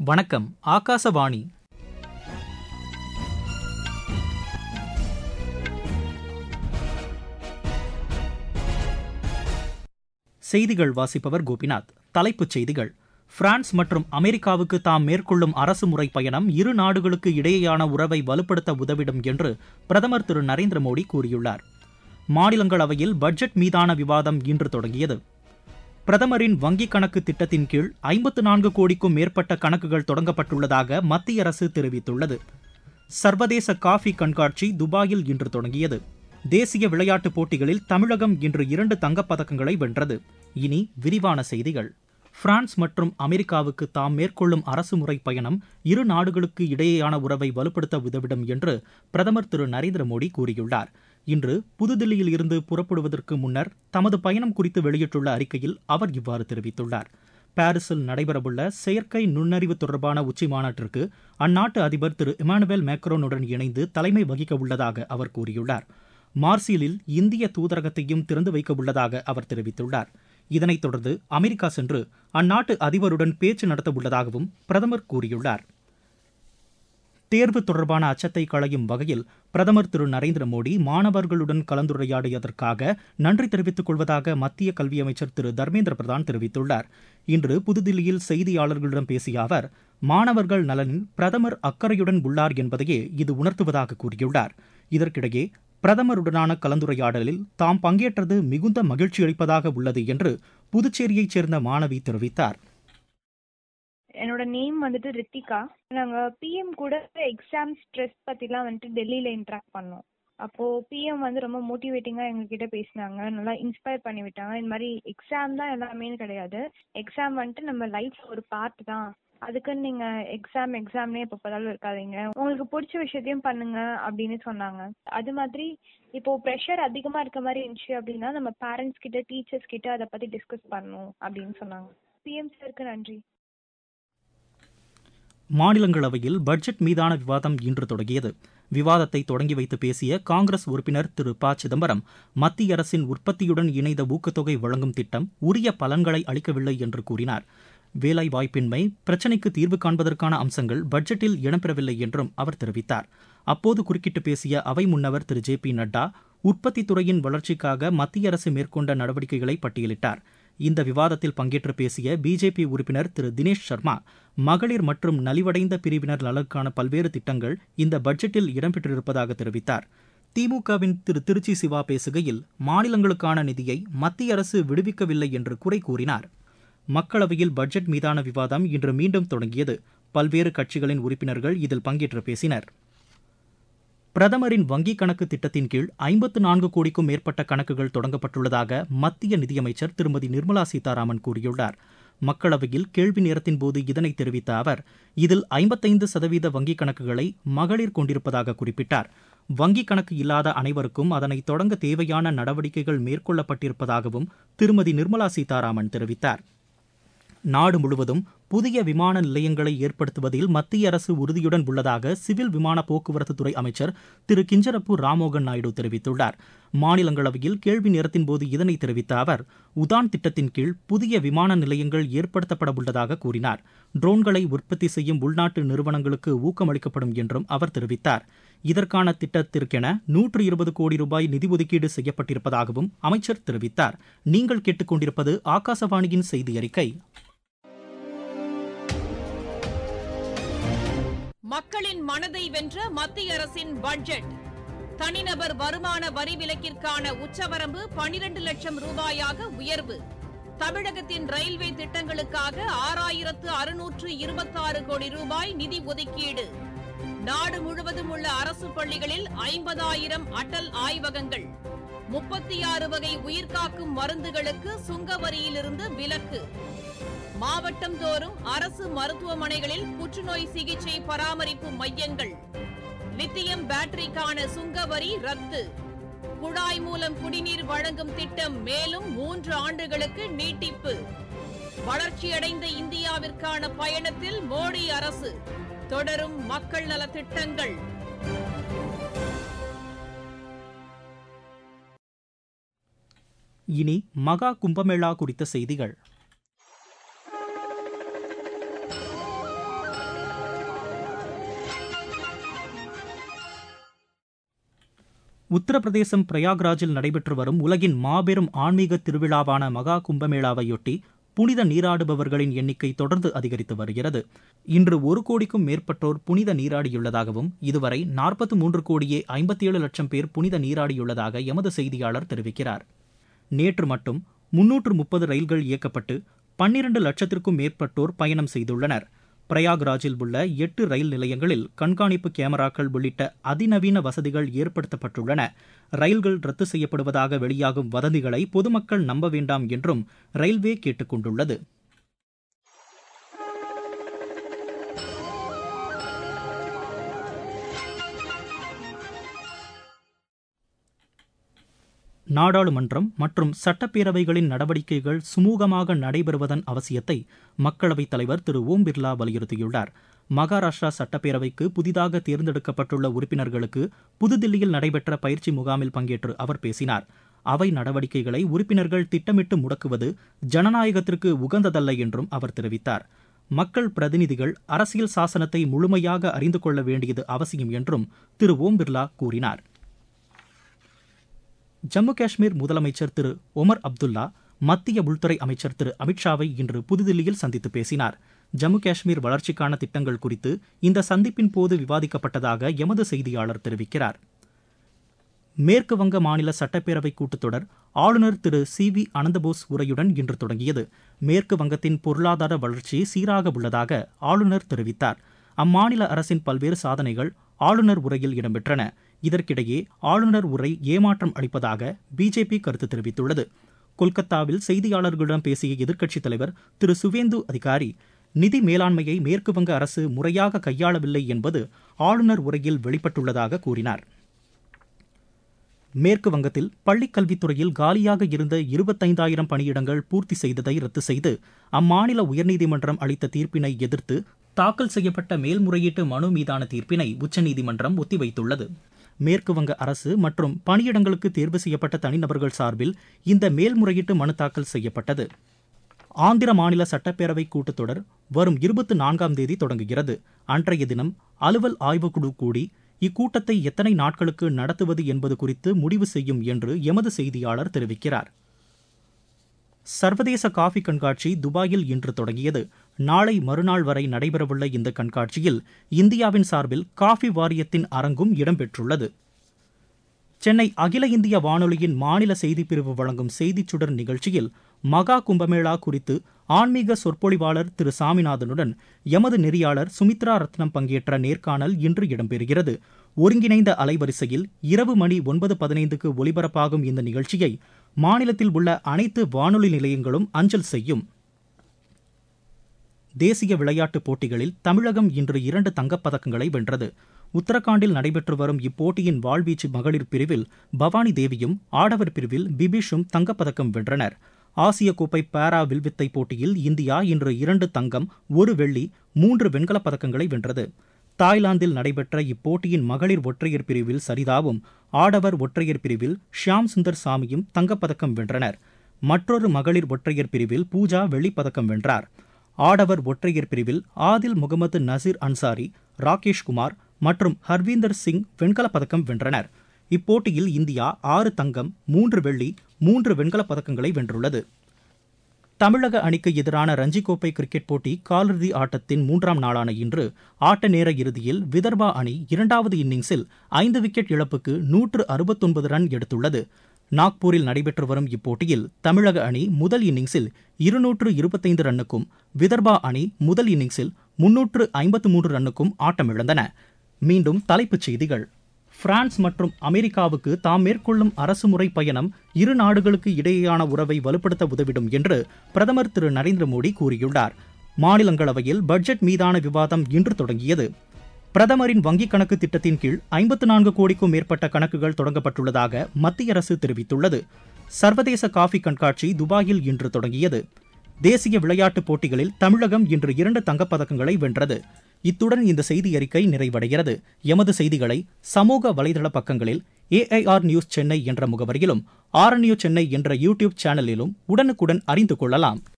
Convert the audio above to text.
வணக்கம் ஆகாசவாணி செய்திகள் வாசிப்பவர் கோபிநாத் தலைப்புச் செய்திகள் பிரான்ஸ் மற்றும் அமெரிக்காவுக்கு தாம் மேற்கொள்ளும் அரசுமுறை பயணம் இரு நாடுகளுக்கு இடையேயான உறவை வலுப்படுத்த உதவிடும் என்று பிரதமர் திரு நரேந்திர மோடி கூறியுள்ளார் மாநிலங்களவையில் பட்ஜெட் மீதான விவாதம் இன்று தொடங்கியது பிரதமரின் வங்கிக் கணக்கு திட்டத்தின் கீழ் ஐம்பத்து நான்கு கோடிக்கும் மேற்பட்ட கணக்குகள் தொடங்கப்பட்டுள்ளதாக மத்திய அரசு தெரிவித்துள்ளது சர்வதேச காஃபி கண்காட்சி துபாயில் இன்று தொடங்கியது தேசிய விளையாட்டுப் போட்டிகளில் தமிழகம் இன்று இரண்டு தங்கப்பதக்கங்களை வென்றது இனி விரிவான செய்திகள் பிரான்ஸ் மற்றும் அமெரிக்காவுக்கு தாம் மேற்கொள்ளும் அரசுமுறை பயணம் இரு நாடுகளுக்கு இடையேயான உறவை வலுப்படுத்த உதவிடும் என்று பிரதமர் திரு நரேந்திர மோடி கூறியுள்ளார் இன்று புதுதில்லியில் இருந்து புறப்படுவதற்கு முன்னர் தமது பயணம் குறித்து வெளியிட்டுள்ள அறிக்கையில் அவர் இவ்வாறு தெரிவித்துள்ளார் பாரிஸில் நடைபெறவுள்ள செயற்கை நுண்ணறிவு தொடர்பான உச்சி மாநாட்டிற்கு அந்நாட்டு அதிபர் திரு இமானுவேல் மேக்ரோனுடன் இணைந்து தலைமை வகிக்க உள்ளதாக அவர் கூறியுள்ளார் மார்சியலில் இந்திய தூதரகத்தையும் திறந்து வைக்க உள்ளதாக அவர் தெரிவித்துள்ளார் இதனைத் தொடர்ந்து அமெரிக்கா சென்று அந்நாட்டு அதிபருடன் பேச்சு நடத்த உள்ளதாகவும் பிரதமர் கூறியுள்ளார் தேர்வு தொடர்பான அச்சத்தை களையும் வகையில் பிரதமர் திரு நரேந்திர மோடி மாணவர்களுடன் கலந்துரையாடியதற்காக நன்றி தெரிவித்துக் கொள்வதாக மத்திய கல்வி அமைச்சர் திரு தர்மேந்திர பிரதான் தெரிவித்துள்ளார் இன்று புதுதில்லியில் செய்தியாளர்களிடம் பேசிய அவர் மாணவர்கள் நலனில் பிரதமர் அக்கறையுடன் உள்ளார் என்பதையே இது உணர்த்துவதாக கூறியுள்ளார் இதற்கிடையே பிரதமருடனான கலந்துரையாடலில் தாம் பங்கேற்றது மிகுந்த மகிழ்ச்சி அளிப்பதாக உள்ளது என்று புதுச்சேரியைச் சேர்ந்த மாணவி தெரிவித்தார் என்னோட நேம் வந்துட்டு ரித்திகா நாங்க பிஎம் கூட எக்ஸாம் ஸ்ட்ரெஸ் பத்திலாம் வந்துட்டு டெல்லியில இன்ட்ராக்ட் பண்ணோம் அப்போ பிஎம் வந்து ரொம்ப மோட்டிவேட்டிங்கா எங்ககிட்ட பேசினாங்க நல்லா இன்ஸ்பயர் பண்ணி விட்டாங்க இந்த மாதிரி எக்ஸாம் தான் எல்லாமேன்னு கிடையாது எக்ஸாம் வந்துட்டு நம்ம லைஃப் ஒரு பார்ட் தான் அதுக்குன்னு நீங்க எக்ஸாம் எக்ஸாம்னே எப்போ பார்த்தாலும் இருக்காதீங்க உங்களுக்கு பிடிச்ச விஷயத்தையும் பண்ணுங்க அப்படின்னு சொன்னாங்க அது மாதிரி இப்போ ப்ரெஷர் அதிகமா இருக்க மாதிரி இருந்துச்சு அப்படின்னா நம்ம பேரண்ட்ஸ் கிட்ட டீச்சர்ஸ் கிட்ட அதை பத்தி டிஸ்கஸ் பண்ணணும் அப்படின்னு சொன்னாங்க பிஎம் சாருக்கு நன்றி மாநிலங்களவையில் பட்ஜெட் மீதான விவாதம் இன்று தொடங்கியது விவாதத்தை தொடங்கி வைத்து பேசிய காங்கிரஸ் உறுப்பினர் திரு ப சிதம்பரம் மத்திய அரசின் உற்பத்தியுடன் இணைந்த ஊக்கத்தொகை வழங்கும் திட்டம் உரிய பலன்களை அளிக்கவில்லை என்று கூறினார் வேலை வாய்ப்பின்மை பிரச்சினைக்கு தீர்வு காண்பதற்கான அம்சங்கள் பட்ஜெட்டில் இடம்பெறவில்லை என்றும் அவர் தெரிவித்தார் அப்போது குறுக்கிட்டு பேசிய அவை முன்னவர் திரு ஜே பி நட்டா உற்பத்தி துறையின் வளர்ச்சிக்காக மத்திய அரசு மேற்கொண்ட நடவடிக்கைகளை பட்டியலிட்டார் இந்த விவாதத்தில் பங்கேற்று பேசிய பிஜேபி உறுப்பினர் திரு தினேஷ் சர்மா மகளிர் மற்றும் நலிவடைந்த பிரிவினர் நலனுக்கான பல்வேறு திட்டங்கள் இந்த பட்ஜெட்டில் இடம்பெற்றிருப்பதாக தெரிவித்தார் திமுகவின் திரு திருச்சி சிவா பேசுகையில் மாநிலங்களுக்கான நிதியை மத்திய அரசு விடுவிக்கவில்லை என்று குறை கூறினார் மக்களவையில் பட்ஜெட் மீதான விவாதம் இன்று மீண்டும் தொடங்கியது பல்வேறு கட்சிகளின் உறுப்பினர்கள் இதில் பங்கேற்று பேசினர் பிரதமரின் வங்கிக் கணக்கு திட்டத்தின் கீழ் ஐம்பத்து நான்கு கோடிக்கும் மேற்பட்ட கணக்குகள் தொடங்கப்பட்டுள்ளதாக மத்திய நிதியமைச்சர் திருமதி நிர்மலா சீதாராமன் கூறியுள்ளார் மக்களவையில் கேள்வி நேரத்தின் போது இதனை தெரிவித்த அவர் இதில் ஐம்பத்தைந்து சதவீத வங்கிக் கணக்குகளை மகளிர் கொண்டிருப்பதாக குறிப்பிட்டார் வங்கிக் கணக்கு இல்லாத அனைவருக்கும் அதனை தொடங்க தேவையான நடவடிக்கைகள் மேற்கொள்ளப்பட்டிருப்பதாகவும் திருமதி நிர்மலா சீதாராமன் தெரிவித்தார் நாடு முழுவதும் புதிய விமான நிலையங்களை ஏற்படுத்துவதில் மத்திய அரசு உறுதியுடன் உள்ளதாக சிவில் விமான போக்குவரத்துத்துறை அமைச்சர் திரு கிஞ்சரப்பு ராமோகன் நாயுடு தெரிவித்துள்ளார் மாநிலங்களவையில் கேள்வி நேரத்தின் போது இதனை தெரிவித்த அவர் உதான் திட்டத்தின் கீழ் புதிய விமான நிலையங்கள் ஏற்படுத்தப்பட உள்ளதாக கூறினார் ட்ரோன்களை உற்பத்தி செய்யும் உள்நாட்டு நிறுவனங்களுக்கு ஊக்கமளிக்கப்படும் என்றும் அவர் தெரிவித்தார் இதற்கான திட்டத்திற்கென நூற்று இருபது கோடி ரூபாய் நிதி ஒதுக்கீடு செய்யப்பட்டிருப்பதாகவும் அமைச்சர் தெரிவித்தார் நீங்கள் கேட்டுக்கொண்டிருப்பது ஆகாசவாணியின் செய்தி அறிக்கை மக்களின் மனதை வென்ற மத்திய அரசின் பட்ஜெட் தனிநபர் வருமான வரி விலக்கிற்கான உச்சவரம்பு பனிரண்டு லட்சம் ரூபாயாக உயர்வு தமிழகத்தின் ரயில்வே திட்டங்களுக்காக ஆறாயிரத்து அறுநூற்று இருபத்தாறு கோடி ரூபாய் நிதி ஒதுக்கீடு நாடு முழுவதும் உள்ள அரசு பள்ளிகளில் ஐம்பதாயிரம் அடல் ஆய்வகங்கள் முப்பத்தி ஆறு வகை உயிர்காக்கும் மருந்துகளுக்கு சுங்க வரியிலிருந்து விலக்கு மாவட்டம் தோறும் அரசு மருத்துவமனைகளில் புற்றுநோய் சிகிச்சை பராமரிப்பு மையங்கள் லித்தியம் பேட்டரிக்கான சுங்க வரி ரத்து குழாய் மூலம் குடிநீர் வழங்கும் திட்டம் மேலும் மூன்று ஆண்டுகளுக்கு நீட்டிப்பு வளர்ச்சியடைந்த இந்தியாவிற்கான பயணத்தில் மோடி அரசு தொடரும் மக்கள் நல திட்டங்கள் இனி மகா கும்பமேளா குறித்த செய்திகள் உத்தரப்பிரதேசம் பிரயாக்ராஜில் நடைபெற்று வரும் உலகின் மாபெரும் ஆன்மீக திருவிழாவான மகா கும்பமேளாவையொட்டி புனித நீராடுபவர்களின் எண்ணிக்கை தொடர்ந்து அதிகரித்து வருகிறது இன்று ஒரு கோடிக்கும் மேற்பட்டோர் புனித நீராடியுள்ளதாகவும் இதுவரை நாற்பத்தி மூன்று கோடியே ஐம்பத்தி ஏழு லட்சம் பேர் புனித நீராடியுள்ளதாக எமது செய்தியாளர் தெரிவிக்கிறார் நேற்று மட்டும் முன்னூற்று முப்பது ரயில்கள் இயக்கப்பட்டு பன்னிரண்டு லட்சத்திற்கும் மேற்பட்டோர் பயணம் செய்துள்ளனர் பிரயாக்ராஜில் உள்ள எட்டு ரயில் நிலையங்களில் கண்காணிப்பு கேமராக்கள் உள்ளிட்ட அதிநவீன வசதிகள் ஏற்படுத்தப்பட்டுள்ளன ரயில்கள் ரத்து செய்யப்படுவதாக வெளியாகும் வதந்திகளை பொதுமக்கள் நம்ப வேண்டாம் என்றும் ரயில்வே கேட்டுக் கொண்டுள்ளது நாடாளுமன்றம் மற்றும் சட்டப்பேரவைகளின் நடவடிக்கைகள் சுமூகமாக நடைபெறுவதன் அவசியத்தை மக்களவைத் தலைவர் திரு ஓம் பிர்லா வலியுறுத்தியுள்ளார் மகாராஷ்டிரா சட்டப்பேரவைக்கு புதிதாக தேர்ந்தெடுக்கப்பட்டுள்ள உறுப்பினர்களுக்கு புதுதில்லியில் நடைபெற்ற பயிற்சி முகாமில் பங்கேற்று அவர் பேசினார் அவை நடவடிக்கைகளை உறுப்பினர்கள் திட்டமிட்டு முடக்குவது ஜனநாயகத்திற்கு உகந்ததல்ல என்றும் அவர் தெரிவித்தார் மக்கள் பிரதிநிதிகள் அரசியல் சாசனத்தை முழுமையாக அறிந்து கொள்ள வேண்டியது அவசியம் என்றும் திரு ஓம் பிர்லா கூறினார் ஜம்மு காஷ்மீர் முதலமைச்சர் திரு ஒமர் அப்துல்லா மத்திய உள்துறை அமைச்சர் திரு அமித்ஷாவை இன்று புதுதில்லியில் சந்தித்து பேசினார் ஜம்மு காஷ்மீர் வளர்ச்சிக்கான திட்டங்கள் குறித்து இந்த சந்திப்பின் போது விவாதிக்கப்பட்டதாக எமது செய்தியாளர் தெரிவிக்கிறார் மேற்கு வங்க மாநில சட்டப்பேரவை கூட்டத்தொடர் ஆளுநர் திரு சி வி அனந்தபோஸ் உரையுடன் இன்று தொடங்கியது மேற்கு வங்கத்தின் பொருளாதார வளர்ச்சி சீராக உள்ளதாக ஆளுநர் தெரிவித்தார் அம்மாநில அரசின் பல்வேறு சாதனைகள் ஆளுநர் உரையில் இடம்பெற்றன இதற்கிடையே ஆளுநர் உரை ஏமாற்றம் அளிப்பதாக பிஜேபி கருத்து தெரிவித்துள்ளது கொல்கத்தாவில் செய்தியாளர்களிடம் பேசிய எதிர்க்கட்சித் தலைவர் திரு சுவேந்து அதிகாரி நிதி மேலாண்மையை மேற்குவங்க அரசு முறையாக கையாளவில்லை என்பது ஆளுநர் உரையில் வெளிப்பட்டுள்ளதாக கூறினார் மேற்கு வங்கத்தில் பள்ளிக் கல்வித்துறையில் காலியாக இருந்த இருபத்தைந்தாயிரம் பணியிடங்கள் பூர்த்தி செய்ததை ரத்து செய்து அம்மாநில உயர்நீதிமன்றம் அளித்த தீர்ப்பினை எதிர்த்து தாக்கல் செய்யப்பட்ட மேல்முறையீட்டு மனு மீதான தீர்ப்பினை உச்சநீதிமன்றம் ஒத்திவைத்துள்ளது மேற்குவங்க அரசு மற்றும் பணியிடங்களுக்கு தேர்வு செய்யப்பட்ட தனிநபர்கள் சார்பில் இந்த மேல்முறையீட்டு மனு தாக்கல் செய்யப்பட்டது ஆந்திர மாநில சட்டப்பேரவை கூட்டத்தொடர் வரும் இருபத்தி நான்காம் தேதி தொடங்குகிறது அன்றைய தினம் அலுவல் ஆய்வுக்குழு கூடி இக்கூட்டத்தை எத்தனை நாட்களுக்கு நடத்துவது என்பது குறித்து முடிவு செய்யும் என்று எமது செய்தியாளர் தெரிவிக்கிறார் சர்வதேச காஃபி கண்காட்சி துபாயில் இன்று தொடங்கியது நாளை மறுநாள் வரை நடைபெறவுள்ள இந்த கண்காட்சியில் இந்தியாவின் சார்பில் காஃபி வாரியத்தின் அரங்கும் இடம்பெற்றுள்ளது சென்னை அகில இந்திய வானொலியின் மாநில செய்திப்பிரிவு வழங்கும் செய்திச் சுடர் நிகழ்ச்சியில் மகா கும்பமேளா குறித்து ஆன்மீக சொற்பொழிவாளர் திரு சாமிநாதனுடன் எமது நெறியாளர் சுமித்ரா ரத்னம் பங்கேற்ற நேர்காணல் இன்று இடம்பெறுகிறது ஒருங்கிணைந்த அலைவரிசையில் இரவு மணி ஒன்பது பதினைந்துக்கு ஒலிபரப்பாகும் இந்த நிகழ்ச்சியை மாநிலத்தில் உள்ள அனைத்து வானொலி நிலையங்களும் அஞ்சல் செய்யும் தேசிய விளையாட்டுப் போட்டிகளில் தமிழகம் இன்று இரண்டு தங்கப்பதக்கங்களை வென்றது உத்தரகாண்டில் நடைபெற்று வரும் இப்போட்டியின் வாழ்வீச்சு மகளிர் பிரிவில் பவானி தேவியும் ஆடவர் பிரிவில் பிபிஷும் தங்கப்பதக்கம் வென்றனர் ஆசிய கோப்பை பாரா வில்வித்தை போட்டியில் இந்தியா இன்று இரண்டு தங்கம் ஒரு வெள்ளி மூன்று வெண்கலப் பதக்கங்களை வென்றது தாய்லாந்தில் நடைபெற்ற இப்போட்டியின் மகளிர் ஒற்றையர் பிரிவில் சரிதாவும் ஆடவர் ஒற்றையர் பிரிவில் ஷியாம் சுந்தர் சாமியும் தங்கப்பதக்கம் வென்றனர் மற்றொரு மகளிர் ஒற்றையர் பிரிவில் பூஜா வெள்ளிப்பதக்கம் வென்றார் ஆடவர் ஒற்றையர் பிரிவில் ஆதில் முகமது நசீர் அன்சாரி ராகேஷ் குமார் மற்றும் ஹர்வீந்தர் சிங் வெண்கலப் பதக்கம் வென்றனர் இப்போட்டியில் இந்தியா ஆறு தங்கம் மூன்று வெள்ளி மூன்று வெண்கலப் பதக்கங்களை வென்றுள்ளது தமிழக அணிக்கு எதிரான ரஞ்சி கோப்பை கிரிக்கெட் போட்டி காலிறுதி ஆட்டத்தின் மூன்றாம் நாளான இன்று ஆட்ட நேர இறுதியில் விதர்பா அணி இரண்டாவது இன்னிங்ஸில் ஐந்து விக்கெட் இழப்புக்கு நூற்று அறுபத்தொன்பது ரன் எடுத்துள்ளது நாக்பூரில் நடைபெற்று வரும் இப்போட்டியில் தமிழக அணி முதல் இன்னிங்ஸில் இருநூற்று இருபத்தைந்து ரன்னுக்கும் விதர்பா அணி முதல் இன்னிங்ஸில் முன்னூற்று ஐம்பத்து மூன்று ரன்னுக்கும் ஆட்டமிழந்தன மீண்டும் தலைப்புச் செய்திகள் பிரான்ஸ் மற்றும் அமெரிக்காவுக்கு தாம் மேற்கொள்ளும் அரசுமுறை பயணம் இரு நாடுகளுக்கு இடையேயான உறவை வலுப்படுத்த உதவிடும் என்று பிரதமர் திரு நரேந்திர மோடி கூறியுள்ளார் மாநிலங்களவையில் பட்ஜெட் மீதான விவாதம் இன்று தொடங்கியது பிரதமரின் வங்கிக் கணக்கு திட்டத்தின் கீழ் ஐம்பத்து நான்கு கோடிக்கும் மேற்பட்ட கணக்குகள் தொடங்கப்பட்டுள்ளதாக மத்திய அரசு தெரிவித்துள்ளது சர்வதேச காஃபி கண்காட்சி துபாயில் இன்று தொடங்கியது தேசிய விளையாட்டுப் போட்டிகளில் தமிழகம் இன்று இரண்டு தங்கப்பதக்கங்களை வென்றது இத்துடன் இந்த செய்தி அறிக்கை நிறைவடைகிறது எமது செய்திகளை சமூக வலைதள பக்கங்களில் ஏஐஆர் நியூஸ் சென்னை என்ற முகவரியிலும் ஆர்என்யூ சென்னை என்ற யூடியூப் சேனலிலும் உடனுக்குடன் அறிந்து கொள்ளலாம்